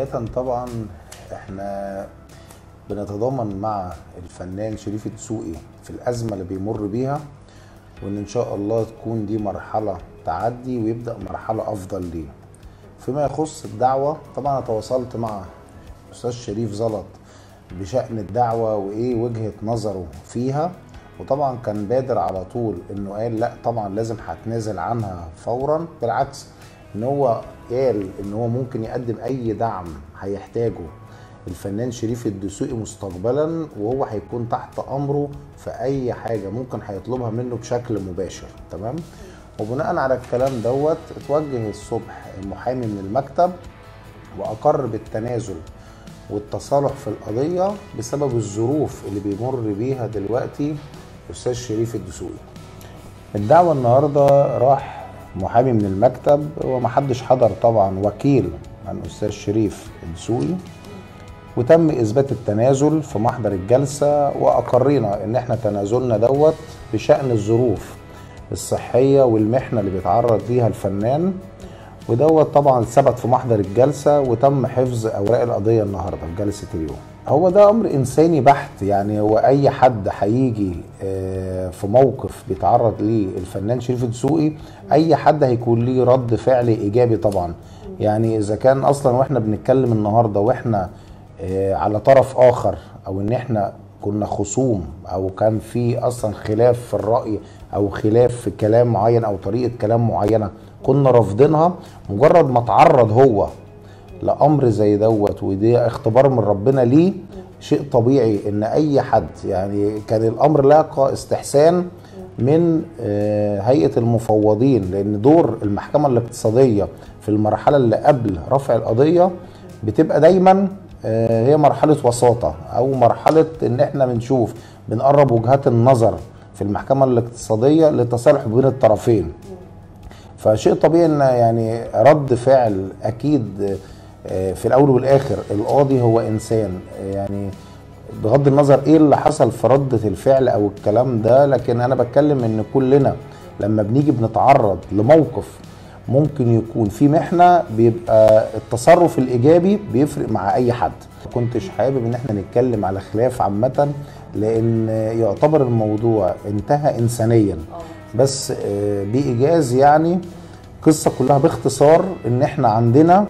بداية طبعا احنا بنتضامن مع الفنان شريف الدسوقي في الأزمة اللي بيمر بيها وإن إن شاء الله تكون دي مرحلة تعدي ويبدأ مرحلة أفضل ليه فيما يخص الدعوة طبعا أنا تواصلت مع أستاذ شريف زلط بشأن الدعوة وإيه وجهة نظره فيها وطبعا كان بادر على طول انه قال لا طبعا لازم هتنازل عنها فورا بالعكس ان هو قال ان هو ممكن يقدم اي دعم هيحتاجه الفنان شريف الدسوقي مستقبلا وهو هيكون تحت امره في اي حاجه ممكن هيطلبها منه بشكل مباشر تمام وبناء على الكلام دوت اتوجه الصبح محامي من المكتب واقر بالتنازل والتصالح في القضيه بسبب الظروف اللي بيمر بيها دلوقتي الاستاذ شريف الدسوقي الدعوه النهارده راح محامي من المكتب ومحدش حضر طبعا وكيل عن استاذ شريف الدسوقي وتم اثبات التنازل في محضر الجلسه واقرينا ان احنا تنازلنا دوت بشان الظروف الصحيه والمحنه اللي بيتعرض ليها الفنان ودوت طبعا ثبت في محضر الجلسه وتم حفظ اوراق القضيه النهارده في جلسه اليوم هو ده امر انساني بحت يعني هو اي حد هيجي في موقف بيتعرض ليه الفنان شريف الدسوقي اي حد هيكون ليه رد فعل ايجابي طبعا يعني اذا كان اصلا واحنا بنتكلم النهارده واحنا على طرف اخر او ان احنا كنا خصوم او كان في اصلا خلاف في الراي او خلاف في كلام معين او طريقه كلام معينه كنا رافضينها مجرد ما تعرض هو لامر زي دوت ودي اختبار من ربنا ليه شيء طبيعي ان اي حد يعني كان الامر لاقى استحسان من هيئه المفوضين لان دور المحكمه الاقتصاديه في المرحله اللي قبل رفع القضيه بتبقى دايما هي مرحله وساطه او مرحله ان احنا بنشوف بنقرب وجهات النظر في المحكمه الاقتصاديه للتصالح بين الطرفين فشيء طبيعي ان يعني رد فعل اكيد في الاول والاخر القاضي هو انسان يعني بغض النظر ايه اللي حصل في ردة الفعل او الكلام ده لكن انا بتكلم ان كلنا لما بنيجي بنتعرض لموقف ممكن يكون في محنة بيبقى التصرف الايجابي بيفرق مع اي حد كنتش حابب ان احنا نتكلم على خلاف عامة لان يعتبر الموضوع انتهى انسانيا بس بايجاز يعني قصة كلها باختصار ان احنا عندنا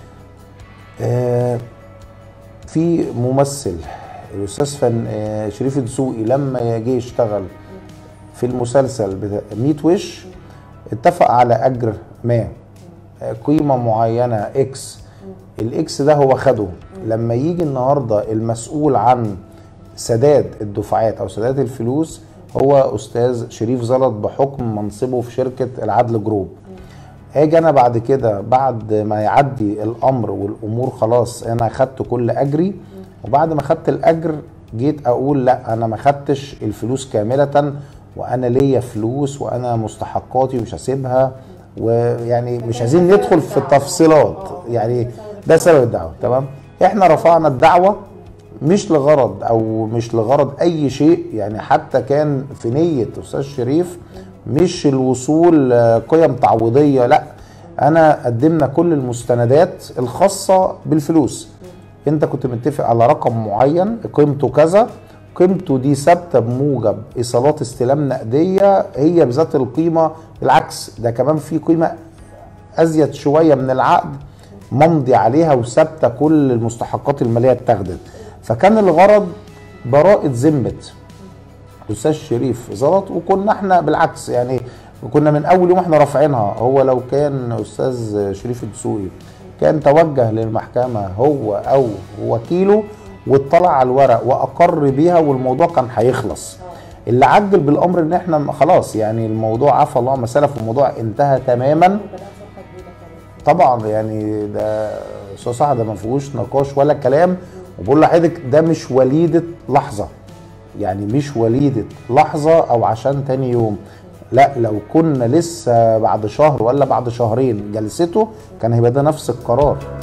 في ممثل الاستاذ فن شريف الدسوقي لما جه يشتغل في المسلسل بتاع 100 وش اتفق على اجر ما قيمه معينه اكس الاكس ده هو خده لما يجي النهارده المسؤول عن سداد الدفعات او سداد الفلوس هو استاذ شريف زلط بحكم منصبه في شركه العدل جروب هاجي انا بعد كده بعد ما يعدي الامر والامور خلاص انا خدت كل اجري وبعد ما خدت الاجر جيت اقول لا انا ما خدتش الفلوس كامله وانا ليا فلوس وانا مستحقاتي ومش هسيبها ويعني مش عايزين ندخل في التفصيلات يعني ده سبب الدعوه تمام احنا رفعنا الدعوه مش لغرض او مش لغرض اي شيء يعني حتى كان في نيه استاذ شريف مش الوصول قيم تعويضيه لا انا قدمنا كل المستندات الخاصه بالفلوس انت كنت متفق على رقم معين قيمته كذا قيمته دي ثابته بموجب ايصالات استلام نقديه هي بذات القيمه بالعكس ده كمان في قيمه ازيد شويه من العقد ممضي عليها وثابته كل المستحقات الماليه اتاخدت فكان الغرض براءه ذمه الاستاذ شريف زلط وكنا احنا بالعكس يعني كنا من اول يوم احنا رافعينها هو لو كان استاذ شريف الدسوقي كان توجه للمحكمه هو او وكيله واطلع على الورق واقر بيها والموضوع كان هيخلص اللي عجل بالامر ان احنا خلاص يعني الموضوع عفى الله ما سلف الموضوع انتهى تماما طبعا يعني ده استاذ صح ده ما فيهوش نقاش ولا كلام وبقول لحضرتك ده مش وليده لحظه يعني مش وليده لحظه او عشان تاني يوم لا لو كنا لسه بعد شهر ولا بعد شهرين جلسته كان هيبقى ده نفس القرار